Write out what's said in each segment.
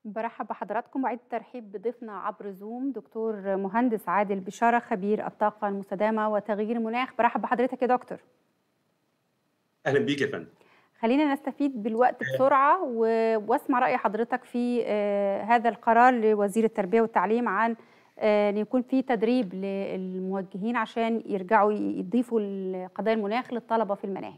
برحب بحضراتكم وعيد الترحيب بضيفنا عبر زوم دكتور مهندس عادل بشارة خبير الطاقة المستدامة وتغيير المناخ برحب بحضرتك يا دكتور اهلا بيك يا فندم خلينا نستفيد بالوقت بسرعة و- واسمع رأي حضرتك في آه، هذا القرار لوزير التربية والتعليم عن آه، ان يكون في تدريب للموجهين عشان يرجعوا يضيفوا قضايا المناخ للطلبة في المناهج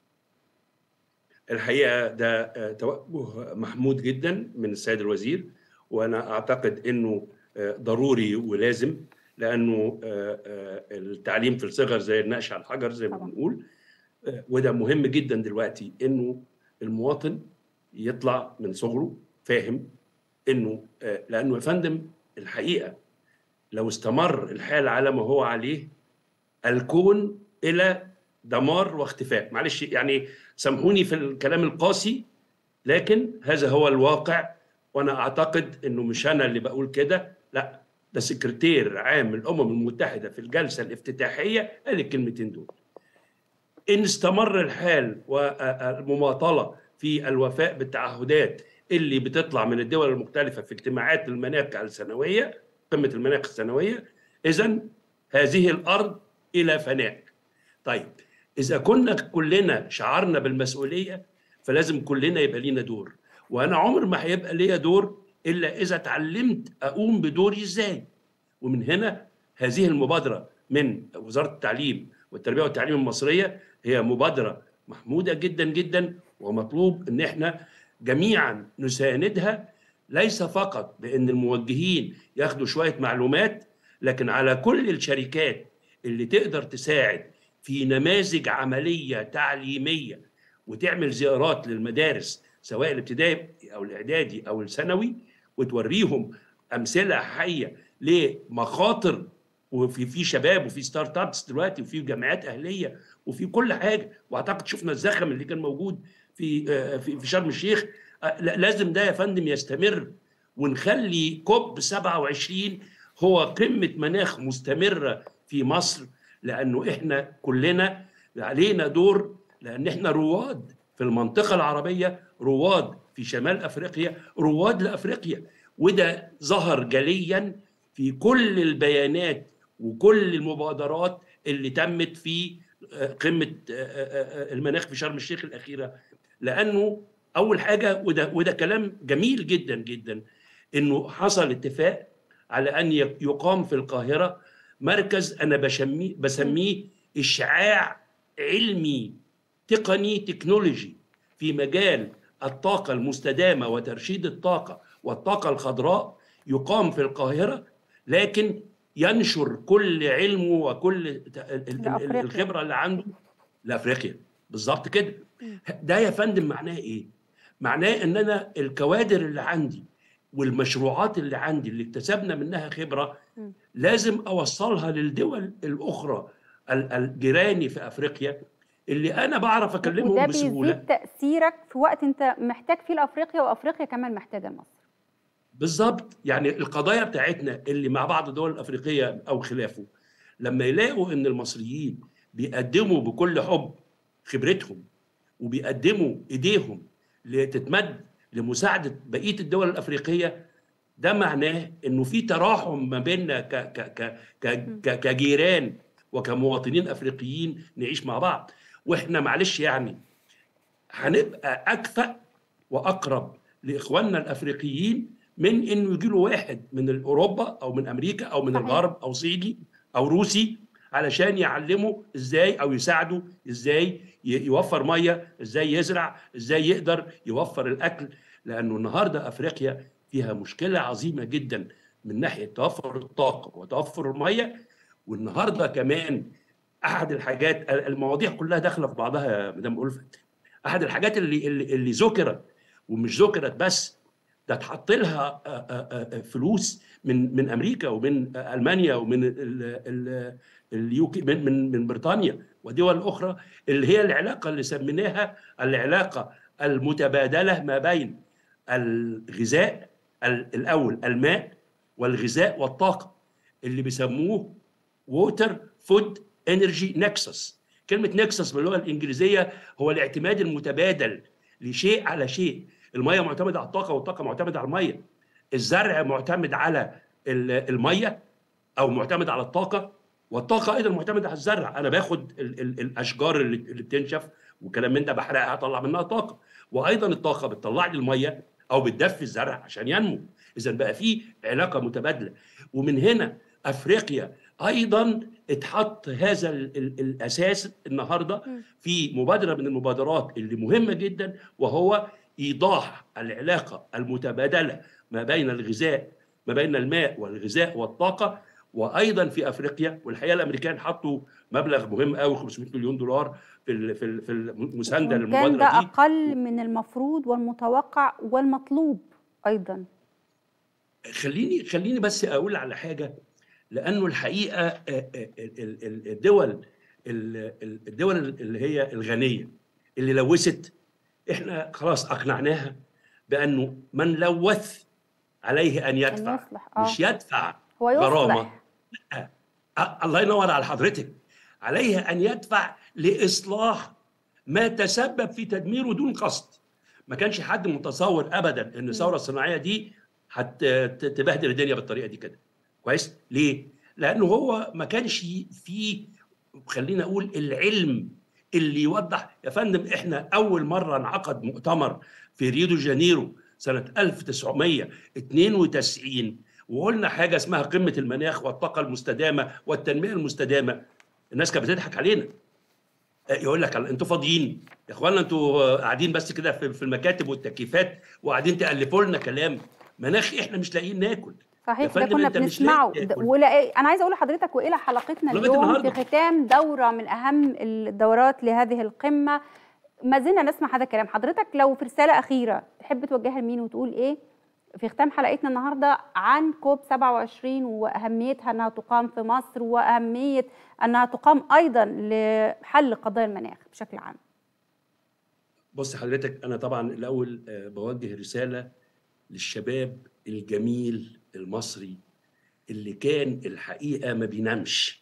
الحقيقه ده آه، توجه محمود جدا من السيد الوزير وانا اعتقد انه آه، ضروري ولازم لانه آه، آه، التعليم في الصغر زي النقش على الحجر زي ما طبعا. بنقول آه، وده مهم جدا دلوقتي انه المواطن يطلع من صغره فاهم انه آه، لانه يا فندم الحقيقه لو استمر الحال على ما هو عليه الكون الى دمار واختفاء معلش يعني سامحوني في الكلام القاسي لكن هذا هو الواقع وانا اعتقد انه مش انا اللي بقول كده لا ده سكرتير عام الامم المتحده في الجلسه الافتتاحيه قال الكلمتين دول ان استمر الحال والمماطله في الوفاء بالتعهدات اللي بتطلع من الدول المختلفه في اجتماعات المناخ السنويه قمه المناخ السنويه اذا هذه الارض الى فناء طيب اذا كنا كلنا شعرنا بالمسؤوليه فلازم كلنا يبقى لينا دور وانا عمر ما هيبقى ليا دور الا اذا اتعلمت اقوم بدوري ازاي ومن هنا هذه المبادره من وزاره التعليم والتربيه والتعليم المصريه هي مبادره محموده جدا جدا ومطلوب ان احنا جميعا نساندها ليس فقط بان الموجهين ياخدوا شويه معلومات لكن على كل الشركات اللي تقدر تساعد في نماذج عمليه تعليميه وتعمل زيارات للمدارس سواء الابتدائي او الاعدادي او الثانوي وتوريهم امثله حيه لمخاطر وفي في شباب وفي ستارت ابس دلوقتي وفي جامعات اهليه وفي كل حاجه واعتقد شفنا الزخم اللي كان موجود في آه، في في شرم الشيخ آه، لا- لازم ده يا فندم يستمر ونخلي كوب 27 هو قمه مناخ مستمره في مصر لانه احنا كلنا علينا دور لان احنا رواد في المنطقه العربيه رواد في شمال افريقيا رواد لافريقيا وده ظهر جليا في كل البيانات وكل المبادرات اللي تمت في آه، قمه آه، آه، آه، المناخ في شرم الشيخ الاخيره لانه اول حاجه وده وده كلام جميل جدا جدا انه حصل اتفاق على ان يق- يقام في القاهره مركز انا بسميه بسميه اشعاع علمي تقني تكنولوجي في مجال الطاقه المستدامه وترشيد الطاقه والطاقه الخضراء يقام في القاهره لكن ينشر كل علمه وكل ت- ال- ال- لأفريقيا. الخبره اللي عنده لافريقيا بالظبط كده ده يا فندم معناه ايه معناه ان انا الكوادر اللي عندي والمشروعات اللي عندي اللي اكتسبنا منها خبره مم. لازم اوصلها للدول الاخرى ال- الجيراني في افريقيا اللي انا بعرف وده اكلمهم بسهوله بيزيد تأثيرك في وقت انت محتاج فيه لأفريقيا وأفريقيا كمان محتاجة لمصر بالظبط يعني القضايا بتاعتنا اللي مع بعض الدول الافريقيه او خلافه لما يلاقوا ان المصريين بيقدموا بكل حب خبرتهم وبيقدموا ايديهم لتتمد لمساعده بقيه الدول الافريقيه ده معناه انه في تراحم ما بيننا ك ك ك ك ك كجيران وكمواطنين افريقيين نعيش مع بعض واحنا معلش يعني هنبقى اكفأ واقرب لاخواننا الافريقيين من انه يجي له واحد من اوروبا او من امريكا او من صحيح. الغرب او صيني او روسي علشان يعلمه ازاي او يساعده ازاي ي- يوفر ميه ازاي يزرع ازاي يقدر يوفر الاكل لانه النهارده افريقيا فيها مشكله عظيمه جدا من ناحيه توفر الطاقه وتوفر الميه والنهارده كمان احد الحاجات المواضيع كلها داخله في بعضها يا مدام ألفت احد الحاجات اللي اللي, اللي ذكرت ومش ذكرت بس ده اتحط لها آه، آه، آه، فلوس من من امريكا ومن آه، المانيا ومن ال- ال- اليوكي من من من بريطانيا ودول اخرى اللي هي العلاقه اللي سميناها العلاقه المتبادله ما بين الغذاء ال- الاول الماء والغذاء والطاقه اللي بيسموه ووتر فود انرجي نكسس كلمه نكسس باللغه الانجليزيه هو الاعتماد المتبادل لشيء على شيء الميه معتمده على الطاقه والطاقه معتمده على الميه الزرع معتمد على الميه او معتمد على الطاقه والطاقه ايضا معتمده على الزرع انا باخد ال ال الاشجار اللي, اللي بتنشف وكلام من ده بحرقها اطلع منها طاقه وايضا الطاقه بتطلع لي الميه او بتدفي الزرع عشان ينمو اذا بقى في علاقه متبادله ومن هنا افريقيا ايضا اتحط هذا ال ال الاساس النهارده في مبادره من المبادرات اللي مهمه جدا وهو ايضاح العلاقه المتبادله ما بين الغذاء ما بين الماء والغذاء والطاقه وايضا في افريقيا والحقيقه الامريكان حطوا مبلغ مهم قوي 500 مليون دولار في في في المسانده للمبادره كان دي ده اقل من المفروض والمتوقع والمطلوب ايضا خليني خليني بس اقول على حاجه لانه الحقيقه الدول الدول اللي هي الغنيه اللي لوثت احنا خلاص اقنعناها بانه من لوث عليه ان يدفع أن يصلح. آه. مش يدفع هو غرامه يصلح لا. أ- الله ينور على حضرتك عليه ان يدفع لاصلاح ما تسبب في تدميره دون قصد ما كانش حد متصور ابدا ان الثوره الصناعيه دي هتبهدل الدنيا بالطريقه دي كده كويس ليه لانه هو ما كانش فيه خلينا اقول العلم اللي يوضح يا فندم احنا اول مره انعقد مؤتمر في ريو دي جانيرو سنه 1992 وقلنا حاجه اسمها قمه المناخ والطاقه المستدامه والتنميه المستدامه الناس كانت بتضحك علينا يقول لك انتوا فاضيين يا اخوانا انتوا قاعدين بس كده في في المكاتب والتكييفات وقاعدين تالفوا لنا كلام مناخ احنا مش لاقيين ناكل يا صحيح ده فندم كنا أنت مش بنسمعه لاقي ده- تاكل. ولا انا عايزه اقول لحضرتك والى حلقتنا لغاية اليوم النهاردة. في ختام دوره من اهم الدورات لهذه القمه ما زلنا نسمع هذا الكلام حضرتك لو في رساله اخيره تحب توجهها لمين وتقول ايه في ختام حلقتنا النهارده عن كوب 27 واهميتها انها تقام في مصر واهميه انها تقام ايضا لحل قضايا المناخ بشكل عام بص حضرتك انا طبعا الاول آه، بوجه رساله للشباب الجميل المصري اللي كان الحقيقه ما بينامش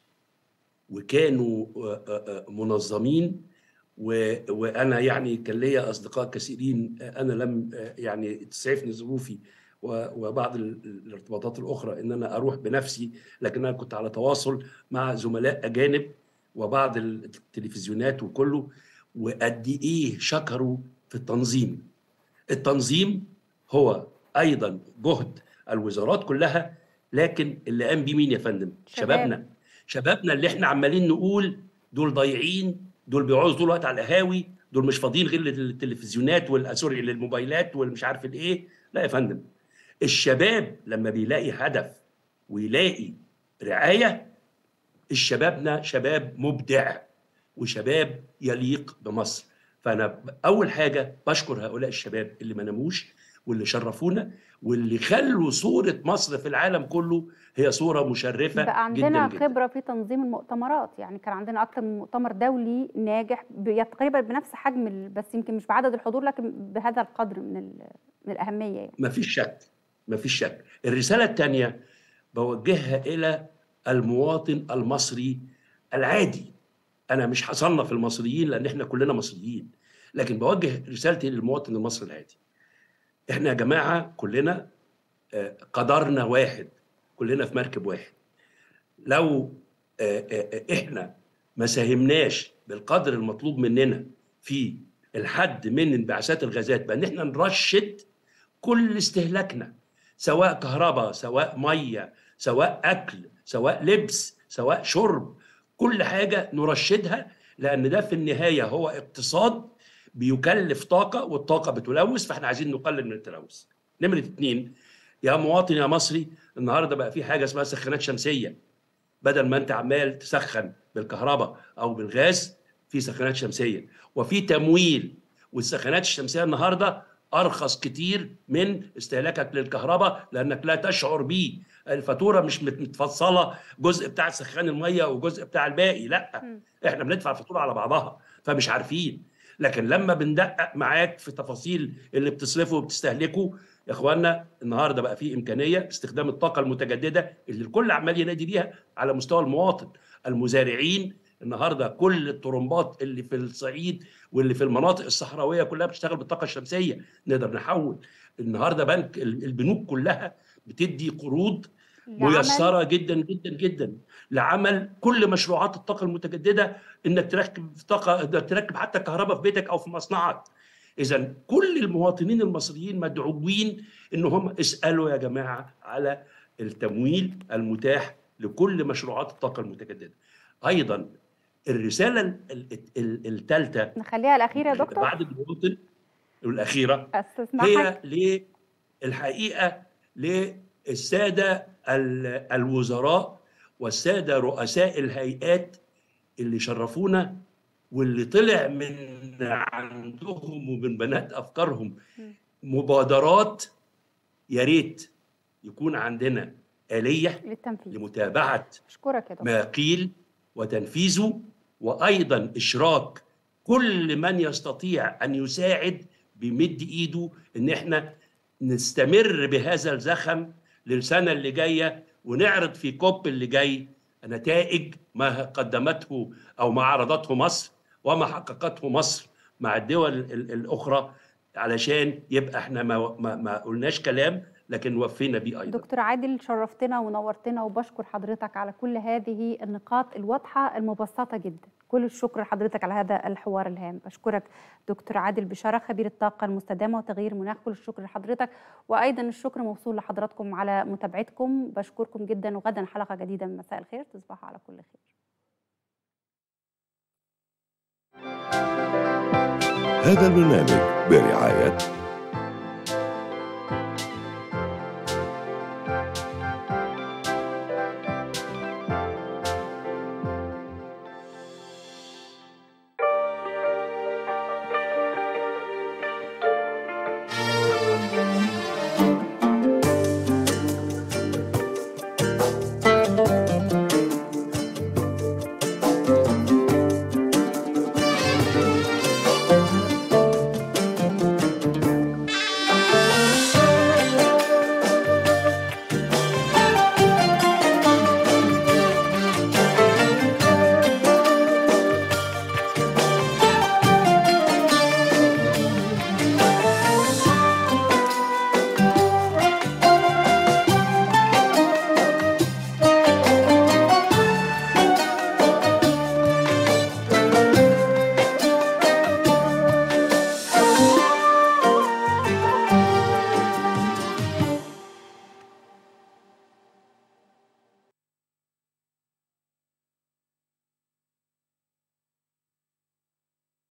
وكانوا آه، آه، آه، منظمين و- وانا يعني كان ليا اصدقاء كثيرين آه، انا لم آه، يعني تسعفني ظروفي و- وبعض ال- الارتباطات الاخرى ان انا اروح بنفسي لكن انا كنت على تواصل مع زملاء اجانب وبعض التلفزيونات وكله وقد ايه شكروا في التنظيم التنظيم هو ايضا جهد الوزارات كلها لكن اللي قام بيه مين يا فندم شباب. شبابنا شبابنا اللي احنا عمالين نقول دول ضايعين دول بيقعدوا طول الوقت على القهاوي دول مش فاضيين غير للتلفزيونات وال- سوري للموبايلات والمش عارف الايه لا يا فندم الشباب لما بيلاقي هدف ويلاقي رعايه الشبابنا شباب مبدع وشباب يليق بمصر فانا اول حاجه بشكر هؤلاء الشباب اللي ما ناموش واللي شرفونا واللي خلوا صوره مصر في العالم كله هي صوره مشرفه بقى عندنا جدا جدا خبره في تنظيم المؤتمرات يعني كان عندنا اكتر من مؤتمر دولي ناجح ب- تقريبا بنفس حجم ال- بس يمكن مش بعدد الحضور لكن بهذا القدر من ال- من الاهميه يعني ما فيش شك ما فيش شك الرسالة الثانية بوجهها إلى المواطن المصري العادي أنا مش هصنف المصريين لأن إحنا كلنا مصريين لكن بوجه رسالتي للمواطن المصري العادي إحنا يا جماعة كلنا آه، قدرنا واحد كلنا في مركب واحد لو آه، آه، آه، إحنا ما ساهمناش بالقدر المطلوب مننا في الحد من انبعاثات الغازات بأن إحنا نرشد كل استهلاكنا سواء كهرباء سواء ميه سواء اكل سواء لبس سواء شرب كل حاجه نرشدها لان ده في النهايه هو اقتصاد بيكلف طاقه والطاقه بتلوث فاحنا عايزين نقلل من التلوث. نمره اتنين يا مواطن يا مصري النهارده بقى في حاجه اسمها سخانات شمسيه بدل ما انت عمال تسخن بالكهرباء او بالغاز في سخانات شمسيه وفي تمويل والسخانات الشمسيه النهارده ارخص كتير من استهلاكك للكهرباء لانك لا تشعر بيه الفاتوره مش مت- متفصله جزء بتاع سخان الميه وجزء بتاع الباقي لا مم. احنا بندفع الفاتوره على بعضها فمش عارفين لكن لما بندقق معاك في تفاصيل اللي بتصرفه وبتستهلكه يا اخوانا النهارده بقى في امكانيه استخدام الطاقه المتجدده اللي الكل عمال ينادي بيها على مستوى المواطن المزارعين النهارده كل الطرمبات اللي في الصعيد واللي في المناطق الصحراويه كلها بتشتغل بالطاقه الشمسيه نقدر نحول النهارده بنك البنوك كلها بتدي قروض ميسره جدا جدا جدا لعمل كل مشروعات الطاقه المتجدده انك تركب طاقه انك تركب حتى كهرباء في بيتك او في مصنعك اذا كل المواطنين المصريين مدعوين ان هم اسالوا يا جماعه على التمويل المتاح لكل مشروعات الطاقه المتجدده ايضا الرساله الثالثه نخليها الاخيره يا دكتور بعد المواطن الاخيره هي للحقيقه للساده الوزراء والساده رؤساء الهيئات اللي شرفونا واللي طلع من عندهم ومن بنات افكارهم مبادرات يا ريت يكون عندنا آلية للتنفيذ لمتابعة أشكرك يا ما قيل وتنفيذه وأيضا إشراك كل من يستطيع أن يساعد بمد إيده إن إحنا نستمر بهذا الزخم للسنة اللي جاية ونعرض في كوب اللي جاي نتائج ما قدمته أو ما عرضته مصر وما حققته مصر مع الدول الأخرى علشان يبقى احنا ما, ما, ما قلناش كلام لكن وفينا بيه ايضا دكتور عادل شرفتنا ونورتنا وبشكر حضرتك على كل هذه النقاط الواضحه المبسطه جدا كل الشكر لحضرتك على هذا الحوار الهام بشكرك دكتور عادل بشاره خبير الطاقه المستدامه وتغيير المناخ كل الشكر لحضرتك وايضا الشكر موصول لحضراتكم على متابعتكم بشكركم جدا وغدا حلقه جديده من مساء الخير تصبحوا على كل خير هذا البرنامج برعايه